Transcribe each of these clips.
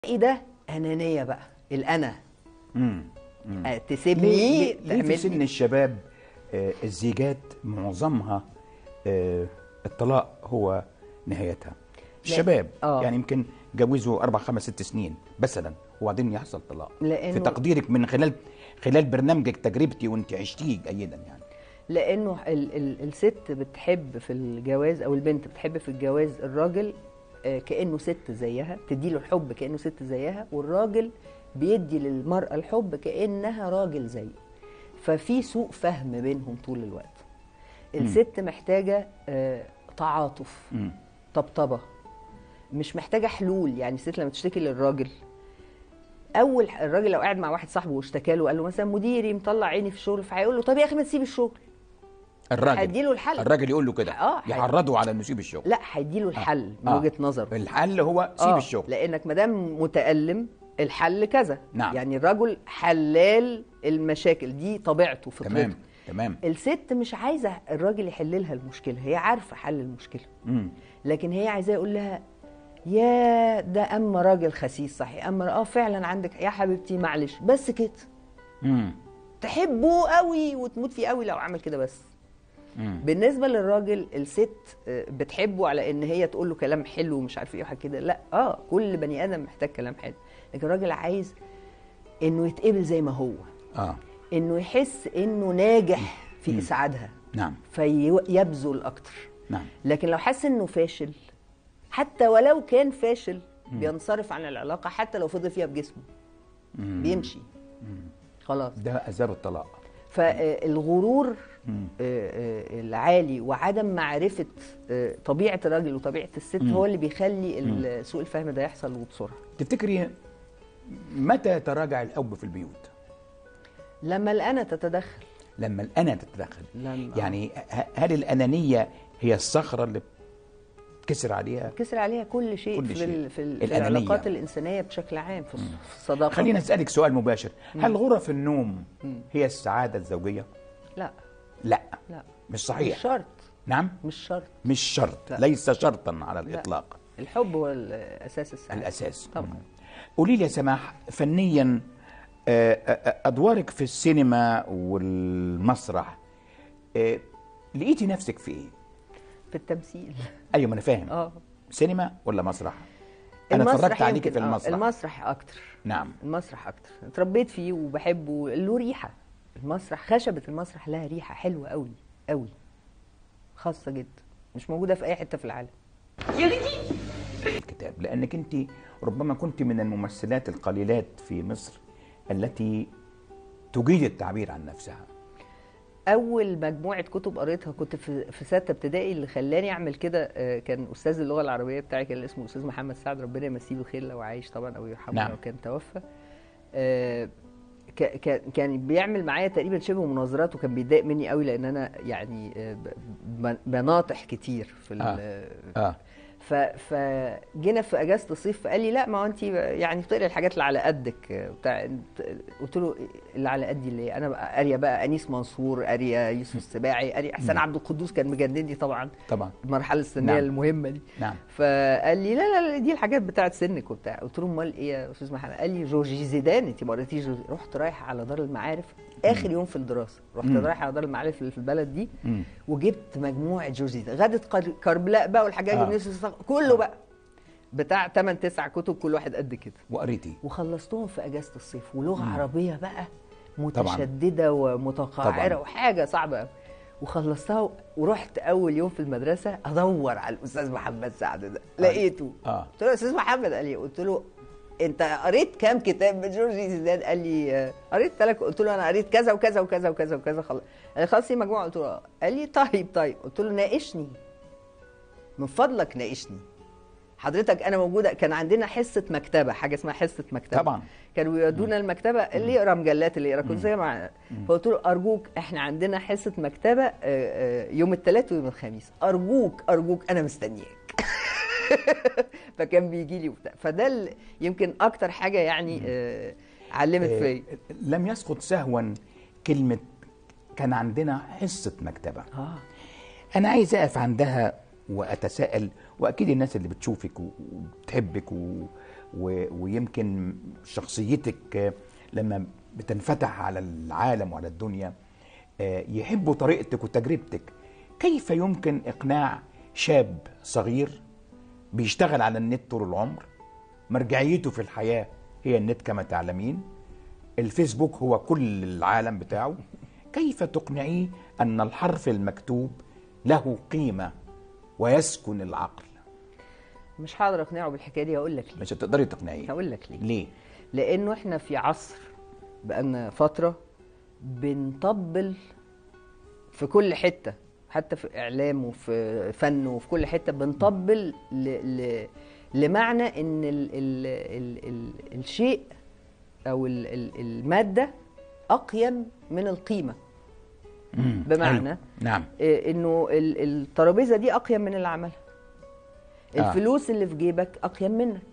ايه ده انانيه بقى الانا امم آه، تسيبني ليه, ليه تعمل في لي- سن الشباب آه، الزيجات معظمها آه، الطلاق هو نهايتها الشباب آه. يعني يمكن جوزوا اربع خمس ست سنين مثلا وبعدين يحصل طلاق لأنه- في تقديرك من خلال خلال برنامجك تجربتي وانت عشتيه جيدا يعني لانه ال ال الست بتحب في الجواز او البنت بتحب في الجواز الراجل آه، كانه ست زيها تديله الحب كانه ست زيها والراجل بيدي للمراه الحب كانها راجل زيه ففي سوء فهم بينهم طول الوقت الست محتاجه آه، تعاطف مم. طبطبه مش محتاجه حلول يعني الست لما تشتكي للراجل اول الراجل لو قاعد مع واحد صاحبه واشتكى له قال له مثلا مديري مطلع عيني في الشغل فهيقول له طب يا اخي ما تسيب الشغل الراجل هديله الحل. الراجل يقول له كده آه، يعرضه على انه يسيب الشغل لا هيديله الحل من آه. وجهه نظره الحل هو سيب آه، الشغل لانك ما دام متالم الحل كذا نعم. يعني الرجل حلال المشاكل دي طبيعته فطرته تمام تمام الست مش عايزه الراجل يحل لها المشكله هي عارفه حل المشكله مم. لكن هي عايزاه يقول لها يا ده اما راجل خسيس صحيح اما اه فعلا عندك يا حبيبتي معلش بس كده مم. تحبه قوي وتموت فيه قوي لو عمل كده بس مم. بالنسبه للراجل الست آه، بتحبه على ان هي تقول له كلام حلو ومش عارف ايه وحاجه كده لا اه كل بني ادم محتاج كلام حلو لكن الراجل عايز انه يتقبل زي ما هو اه انه يحس انه ناجح في اسعادها نعم فيبذل اكتر نعم لكن لو حس انه فاشل حتى ولو كان فاشل بينصرف عن العلاقه حتى لو فضل فيها بجسمه بيمشي خلاص ده اسباب الطلاق فالغرور مم. العالي وعدم معرفه آه، طبيعه الراجل وطبيعه الست هو اللي بيخلي ال- سوء الفهم ده يحصل وبسرعه تفتكري متى يتراجع الاب في البيوت لما الانا تتدخل لما الانا تتدخل لما- يعني ه- هل الانانيه هي الصخره اللي بتكسر عليها كسر عليها كل شيء كل في, شيء. ال- في, ال- في الأنانية. العلاقات الانسانيه بشكل عام في الص- في الصداقه خلينا اسالك سؤال مباشر هل غرف النوم هي السعاده الزوجيه لا لا لا مش صحيح مش شرط نعم مش شرط مش شرط لا. ليس شرطا على الاطلاق الحب هو الاساس السعاده الاساس طبعا قولي لي يا سماح فنيا آه، آه، ادوارك في السينما والمسرح آه، لقيتي نفسك في ايه في التمثيل ايوه ما انا فاهم اه سينما ولا مسرح انا المسرح اتفرجت عليكي يمكن- في آه، المسرح المسرح اكتر نعم المسرح اكتر اتربيت فيه وبحبه له ريحه المسرح خشبه المسرح لها ريحه حلوه قوي قوي خاصه جدا مش موجوده في اي حته في العالم الكتاب لانك انت ربما كنت من الممثلات القليلات في مصر التي تجيد التعبير عن نفسها اول مجموعه كتب قريتها كنت في في سته ابتدائي اللي خلاني اعمل كده آه، كان استاذ اللغه العربيه بتاعي كان اسمه الاستاذ محمد سعد ربنا يمسيه بالخير لو عايش طبعا او يرحمه نعم. لو كان توفى آه، ك- ك- كان بيعمل معايا تقريبا شبه مناظرات وكان بيتضايق مني قوي لان انا يعني آه، ب- ب- بناطح كتير في ال- آه. اه ف فجينا في اجازه الصيف فقال لي لا ما هو انت يعني تقري الحاجات اللي على قدك بتاع قلت له اللي على قدي اللي انا بقى قاريه بقى انيس منصور قاريه يوسف السباعي قاريه احسان عبد القدوس كان مجنني طبعا طبعا المرحله السنيه نعم. المهمه دي نعم فقال لي لا لا لا دي الحاجات بتاعت سنك وبتاع قلت له امال ايه يا استاذ محمد قال لي جورجي زيدان انت ما قريتيش جورجي رحت رايحه على دار المعارف اخر يوم في الدراسه رحت مم. رايحه على دار المعارف اللي في البلد دي مم. وجبت مجموعه جورجي زيدان غاده قر- كربلاء بقى والحاجات آه. دي آه. كله بقى بتاع 8 9 كتب كل واحد قد كده وقريتي وخلصتهم في اجازه الصيف ولغه مم. عربيه بقى طبعاً. متشدده ومتقعره طبعاً. وحاجه صعبه قوي وخلصتها ورحت اول يوم في المدرسه ادور على الاستاذ محمد سعد ده لقيته اه قلت له يا استاذ محمد قال لي قلت له انت قريت كام كتاب من جورجي زيدان قال لي آه، قريت ثلاث قلت له انا قريت كذا وكذا وكذا وكذا وكذا خلاص قال لي خلاص في مجموعه قلت له آه. قال لي طيب طيب قلت له ناقشني من فضلك ناقشني حضرتك انا موجوده كان عندنا حصه مكتبه حاجه اسمها حصه مكتبه طبعا كانوا بيودونا المكتبه اللي يقرا مجلات اللي يقرا كنت زي ما فقلت له ارجوك احنا عندنا حصه مكتبه آه، آه، يوم الثلاث ويوم الخميس ارجوك ارجوك انا مستنياك فكان بيجي لي وبتاع فده ال- يمكن اكتر حاجه يعني آه، علمت آه، فيا لم يسقط سهوا كلمة كان عندنا حصة مكتبة اه أنا عايز أقف عندها وأتساءل وأكيد الناس اللي بتشوفك و- وبتحبك و... و... ويمكن شخصيتك آه، لما بتنفتح على العالم وعلى الدنيا آه، يحبوا طريقتك وتجربتك كيف يمكن اقناع شاب صغير بيشتغل على النت طول العمر مرجعيته في الحياه هي النت كما تعلمين الفيسبوك هو كل العالم بتاعه كيف تقنعيه ان الحرف المكتوب له قيمه ويسكن العقل مش هقدر اقنعه بالحكايه دي هقول لك ليه مش هتقدري تقنعيه هقول لك ليه ليه لانه احنا في عصر بقالنا فتره بنطبل في كل حته حتى في اعلام وفي فن وفي كل حته بنطبل ل... ل... لمعنى ان ال... ال... ال... ال... الشيء او ال... ال... الماده اقيم من القيمه مم. بمعنى حلو. نعم إيه، انه ال- الترابيزه دي اقيم من اللي عملها آه. الفلوس اللي في جيبك اقيم منك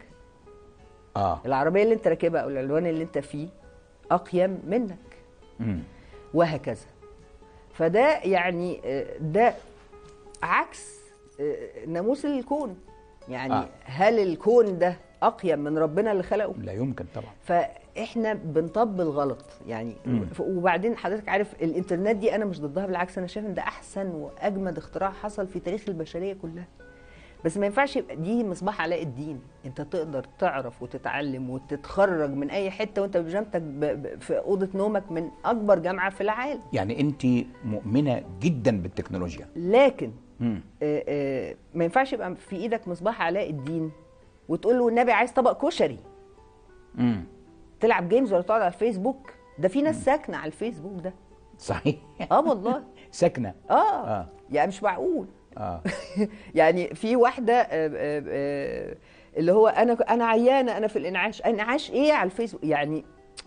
اه العربيه اللي انت راكبها او العنوان اللي انت فيه اقيم منك مم. وهكذا فده يعني آه، ده عكس آه، ناموس الكون يعني آه. آه. هل الكون ده اقيم من ربنا اللي خلقه لا يمكن طبعا فاحنا بنطبل غلط يعني مم. ف- وبعدين حضرتك عارف الانترنت دي انا مش ضدها بالعكس انا شايف ان ده احسن واجمد اختراع حصل في تاريخ البشريه كلها بس ما ينفعش يبقى دي مصباح علاء الدين انت تقدر تعرف وتتعلم وتتخرج من اي حته وانت بيجامتك ب- ب- في اوضه نومك من اكبر جامعه في العالم يعني انت مؤمنه جدا بالتكنولوجيا لكن مم. آه، آه، ما ينفعش يبقى في ايدك مصباح علاء الدين وتقول له النبي عايز طبق كشري مم. تلعب جيمز ولا تقعد على الفيسبوك ده في ناس ساكنه على الفيسبوك ده صحيح اه والله ساكنه اه, آه. آه. يعني مش معقول اه يعني في واحده آه، آه، آه، اللي هو انا انا عيانه انا في الانعاش انعاش ايه على الفيسبوك يعني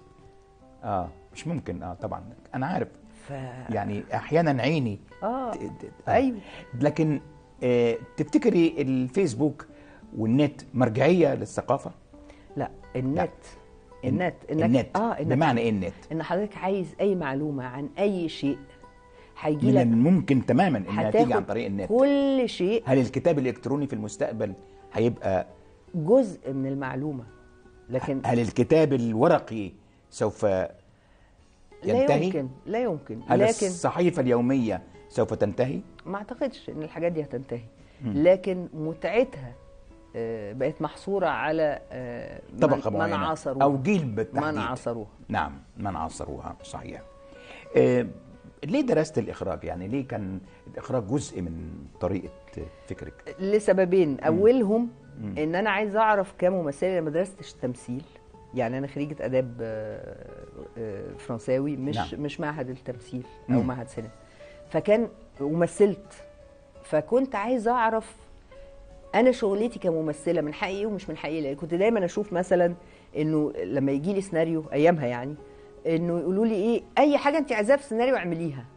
اه مش ممكن اه طبعا انا عارف ف يعني احيانا عيني اه ت- ت- ايوه لكن آه تفتكري الفيسبوك والنت مرجعيه للثقافه لا النت النت انك النت اه انك بمعنى ايه النت ان حضرتك عايز اي معلومه عن اي شيء هيجي من لك الممكن تماما انها تيجي عن هتاخد طريق النت كل شيء هل الكتاب الالكتروني في المستقبل هيبقى جزء من المعلومه لكن هل الكتاب الورقي سوف لا ينتهي يمكن لا يمكن هل لكن الصحيفه اليوميه سوف تنتهي ما اعتقدش ان الحاجات دي هتنتهي لكن متعتها آه، بقت محصوره على آه، من- طبقه من معينه عاصروها او جيل بالتحديد من عاصروها نعم من عاصروها صحيح آه، ليه درست الاخراج يعني ليه كان الاخراج جزء من طريقه فكرك لسببين اولهم ان انا عايزه اعرف كممثله أنا ما درستش تمثيل يعني انا خريجه اداب آه، آه، فرنساوي مش نعم. نعم. مش معهد التمثيل او مم. معهد سينما فكان ومثلت فكنت عايزه اعرف انا شغلتي كممثله من حقي ايه ومش من حقي إيه. لان كنت دايما اشوف مثلا انه لما يجي لي سيناريو ايامها يعني انه يقولوا لي ايه اي حاجه انت عايزاها في السيناريو اعمليها